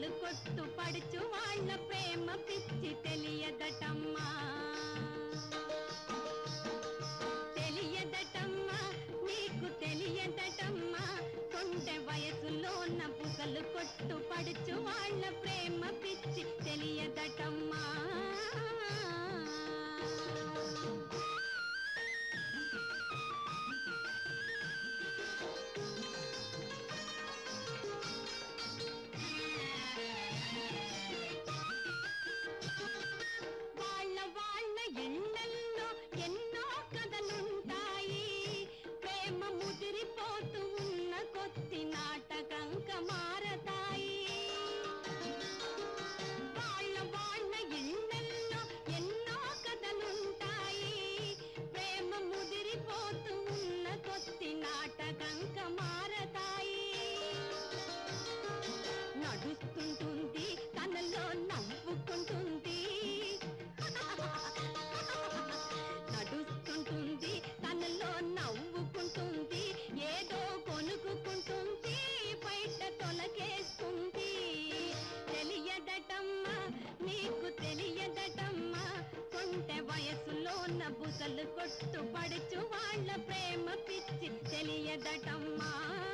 బుసలు కొట్టు పడుచు వాళ్ళ ప్రేమ పిచ్చి తెలియదటమ్మా తెలియదటమ్మా నీకు తెలియదటమ్మా కొంటె వయసులోన బుసలు కొట్టు పడుచు వాళ్ళ ప్రేమ పిచ్చి తెలియదటమ్మా వాళ్ళ వాళ్ళ ఇళ్ళల్లో ఎన్నో కథలుంటాయి ప్రేమ ముదిరిపోతూ ఉన్న కొద్ది నాటకంక మారతాయి వాళ్ళ వాళ్ళ ఇళ్ళల్లో ఎన్నో కథలుంటాయి ప్రేమ ముదిరిపోతూ ఉన్న కొద్ది నాటకంక మారతాయి నడుస్తుంటుంది తనలో నవ్వుకుంటుంది నడుస్తుంటుంది తనలో నవ్వుకుంటుంది ఏదో కొనుక్కుంటుంది బయట తొలగేస్తుంది తెలియదటమ్మా నీకు తెలియదటమ్మా కొంటె వయసులో బుసలు కొట్టు పడుచు వాళ్ళ ప్రేమ పిచ్చి తెలియదటమ్మా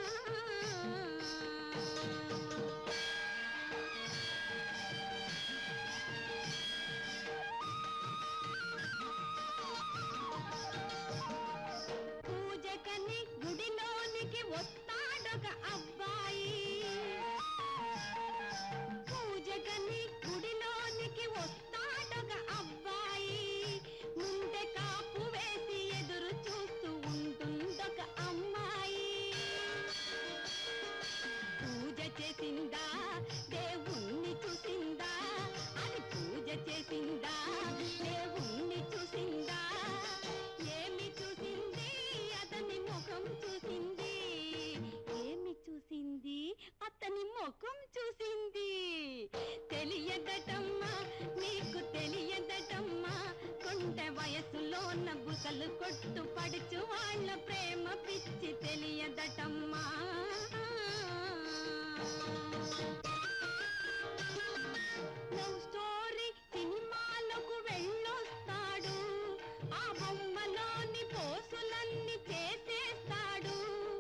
పూజకని గుడిలోనికి వస్తాడొక అబ్బాయి పూజకని గుడిలోనికి వస్తాడొక అబ్బాయి ముందే కాపు వేసి ఎదురు చూస్తూ ఉంటుందొక అమ్మాయి పూజ చేసిందా దేవుణ్ణి చూసిందా అది పూజ చేసిందా దేవుణ్ణి చూసిందా ఏమి చూసింది అతని ముఖం చూసింది ఏమి చూసింది అతని ముఖం చూసింది తెలియదటమ్మా నీకు తెలియదటమ్మా కొంటె వయసులోన బుసలు కొట్టు పడుచు వాళ్ళ ప్రేమ పిచ్చి తెలియదటమ్మా లవ్ స్టోరీ సినిమాలకు వెళ్ళొస్తాడు ఆ బొమ్మలోని పోసులన్నీ చేసేస్తాడు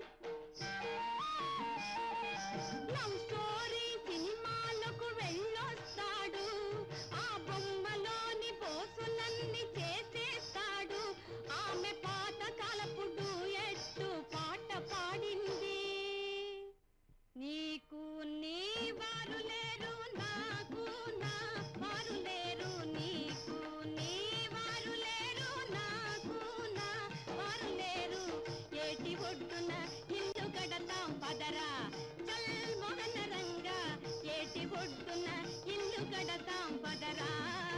లవ్ స్టోరీ సినిమాలకు వెళ్ళొస్తాడు ఆ బొమ్మలోని పోసులన్నీ చేసేస్తాడు ఆమె పాత కాలపు డూయెట్టు పాట పాడింది నీకు నీ వారు లేరు నాకు నా వారు లేరు నీకు నీ వారు లేరు నాకు నా వారు లేరు ఏటి ఒడ్డున ఇల్లు గడతాం పదరా చల్ మోహన రంగా ఏటి ఒడ్డున ఇల్లు గడతాం పదరా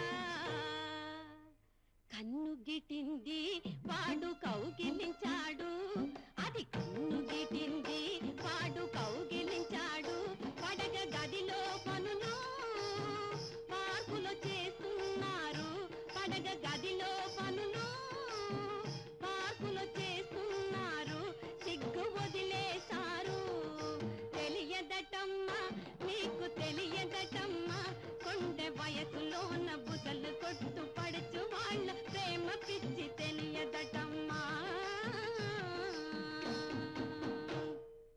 కన్ను గిటింది వాడు కౌగిలించాడు అది కన్ను గిటింది వాడు కౌగిలించాడు పడగ గదిలో పనులు పార్కులో చేస్తున్నారు పడగ గదిలో పనులు పార్కులో చేస్తున్నారు సిగ్గు వదిలేశారు తెలియదటమ్మా నీకు తెలియదటమ్మా కొండె వయసులోన